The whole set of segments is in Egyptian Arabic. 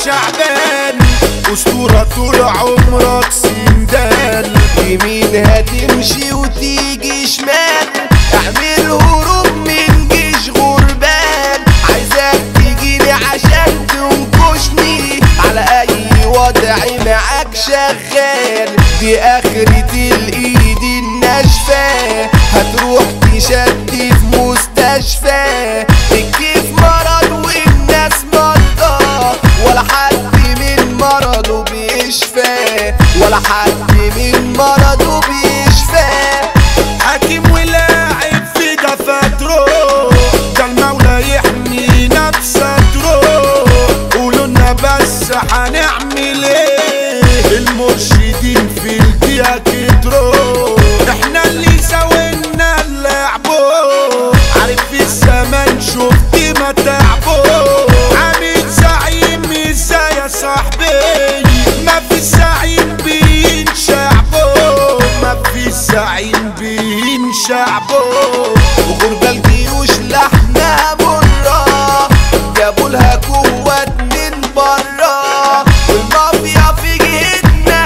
شعبان اسطورة طول عمرك سندال يمين هتمشي وتيجي شمال اعمل هروب من جيش غربان عايزك تجيلي عشان تنكشني على اي وضع معاك شغال دي اخرة الايد الناشفة هتروح تشد في مستشفى الكيف مرض والناس مرضى ولا حد من مرضه بيشفى ولا حد من مرضه بيشفى حاكم ولاعب في دفاتره ده المولى يحمينا بستره قولوا لنا بس هنعمل ايه المرشدين في الدقيقة كتروا احنا اللي سوينا اللعبو عارف الزمان شفت ما تعبو عامل زعيم ازاي يا صاحبي ما في زعيم بين شعبه ما في زعيم بين شعبه وغربة الجيوش لحنا مرة جابوا لها قوات من برا والمافيا في جهتنا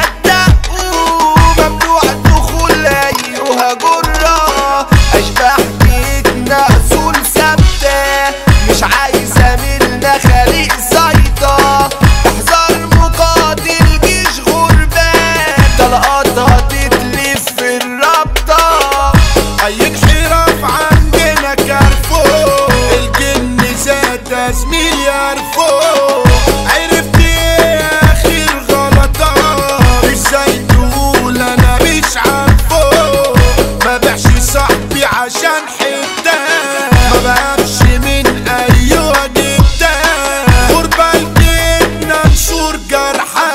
اتقوا ممنوع الدخول ايها جرة اشباح جهتنا اصول ثابتة مش عايزة منا خليق زيطة احذر مقاتل جيش غربان طلقاتها تتلف في الرابطة اي انحراف عندنا كارفو الجن زاد زميل يعرفو عرفت ايه اخر غلطات ازاي تقول انا مش عارفه ما بيعش صاحبي عشان حته ما بقامش من ايوه جدا غربة الجنة نشور جرحى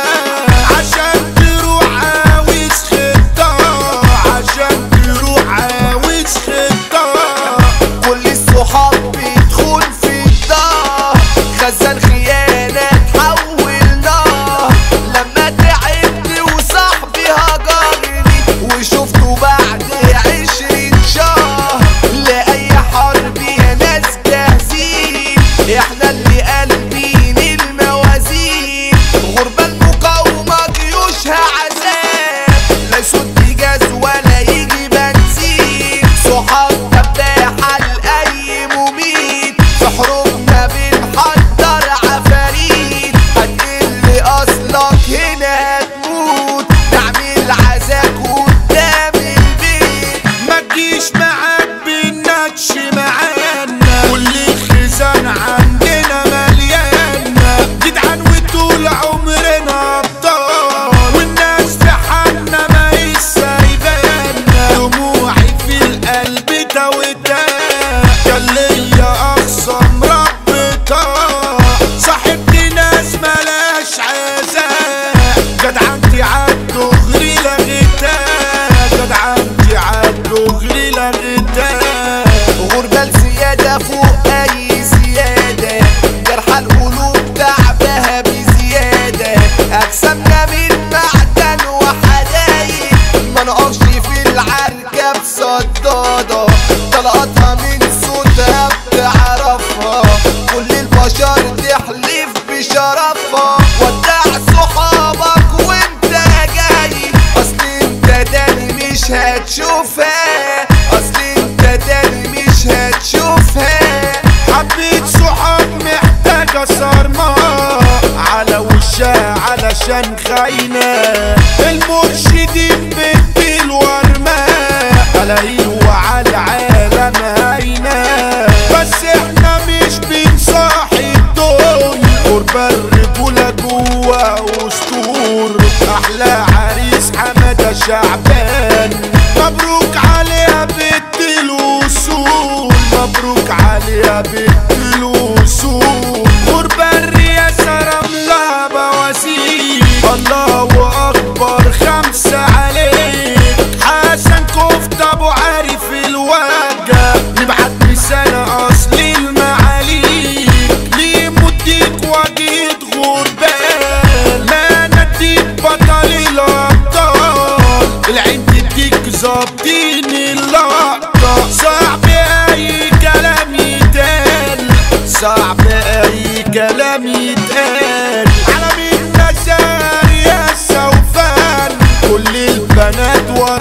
عشان تروح عاوز خطة عشان تروح عاوز خطة كل الصحاب بيدخل في الدار خزان خيانة تحولنا لما تعبت وصاحبي هجرني وشفته بعد عشرين شهر لأي حرب يا ناس جاهزين احنا اللي قلبين الموازين غربة المقاومة جيوشها عذاب لا يسد جاز ولا يجي بنزين صحاب تباحة لأي مميت في حروبنا بنحضر عفاريت هتقل أصلك هنا هتموت نعمل عزاك قدام البيت ما تجيش معاك بالنكش معانا كل الخزان عندنا مليانة جدعان وطول عمرنا ابطال والناس في حالنا ما هي سايبانا دموعي في القلب توتا كان ليا اخصم ربطها صاحبتي ناس ملاش عزاء جدعنتي عالدغري لغيتها جدعنتي عالدغري لغيتها غربة الزيادة فوق أي زيادة جرح القلوب تعبها بزيادة أجسامنا من معدن وحدايد ما نقفش في العركة بصدادة طلقاتها من صوتها بتعرفها كل البشر تحلف بشرفها ودع صحابك وانت جاي اصل انت تاني مش هتشوفها اصل انت تاني مش هتشوفها حبيت صحاب محتاجة صرمة على وشها علشان خاينة المرشدين بنت الورمة قلايل وعلى العالم هاينة بس احنا مش بنصاحي الدنيا قرب الرجولة جوا وسطور احلى عريس حمادة شعبان مبروك عليها بنت الوصول مبروك عليها بنت الوصول قرب الرئاسة رملة بواسير الله اكبر خمسة عليك حسن كفتة ابو عارف الوجه نبعت رسالة اصل المعاليك ليه مديك وجيت غربان ما نديك بطل الابطال العين تديك ظابطين اللقطة صعب اي كلام يتقال صعب اي كلام يتقال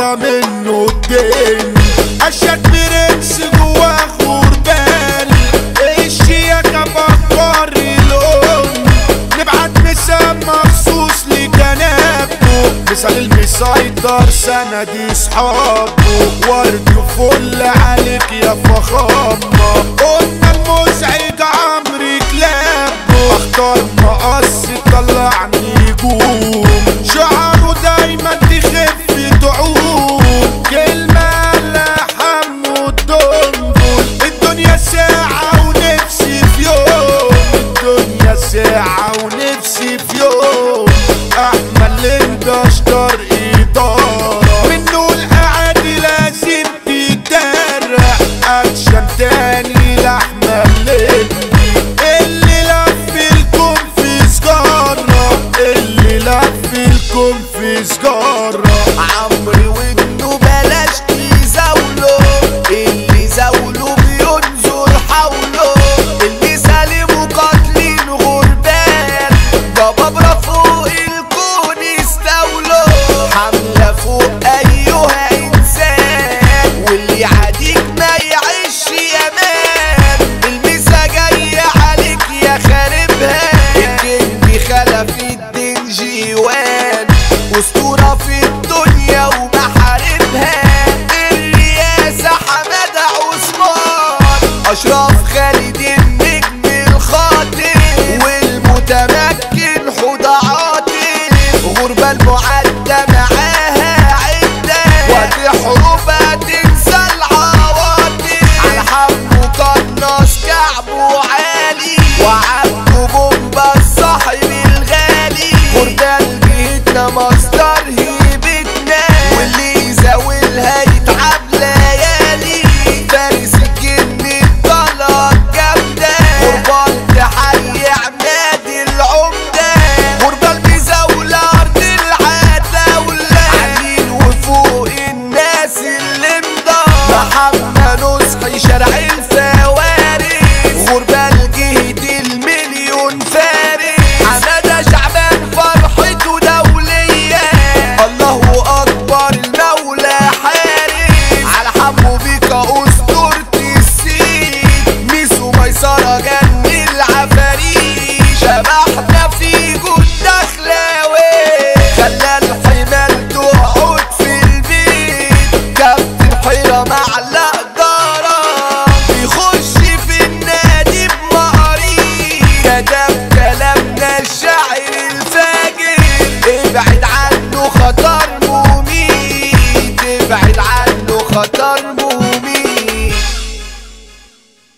بره منه الدين اشد برنس جواه غربان الشياكة بكبر الام نبعت مسام مخصوص لجنابه مثال المسيطر سندي صحابه ورد فل عليك يا فخامة قلنا المزعج عمرو كلابه اختار مقص طلعني نجوم شعره دايما تخف تعوم كلمة لحم والدنبل الدنيا ساعة ونفسي في يوم الدنيا ساعة ونفسي في يوم احمل اندشتر ادارة منه القعد لازم تتدرع اكشن تاني لحمة الليمبي اللي لف الكون في سجارة اللي لف الكون في سجارة عمرو وابنه بلاش تزاوله اللي زاوله بينظر حوله اللي سالم وقاتلين غربان جبابرة فوق الكون استولوا حملة فوق أيها إنسان واللي عاديك ما يعيش يامان المسا جاية عليك يا خاربها الكينج خلف الدين جيوان أسطورة في الدنيا ومحاربها الرئاسة حمادة عثمان أشرف خالد النجم الخاطر والمتمكن حوض عاطف غربة المعدة معاها عدة وتحربها تنسى العواطف على حمو قناص كعبه عالي وعبده بومبا الصاحب الغالي غربة بيتنا مصدر هيبتنا واللي يزاولها يتعب ليالي فارس الجن الطلق جامدة غربان تحيي عماد العمدة غربة المزاولة أرض العتاولة عاملين وفوق الناس اللي مضى محمد نصحي شارع الفوارس غربة الجهد المليون فارس حمادة شعبان فرحته دولية الله أكبر المولى حارس على حمو بيك أسطورة السين ميسو ميسرة جن العفاريت شبحنا في جود دخلاوي خلى الحمال تقعد في البيت كابتن حيرة مع الإدارة بيخش في النادي بمقارير كتب كلامنا الشاعر الفاجر ابعد عنه خطر مميت ابعد عنه خطر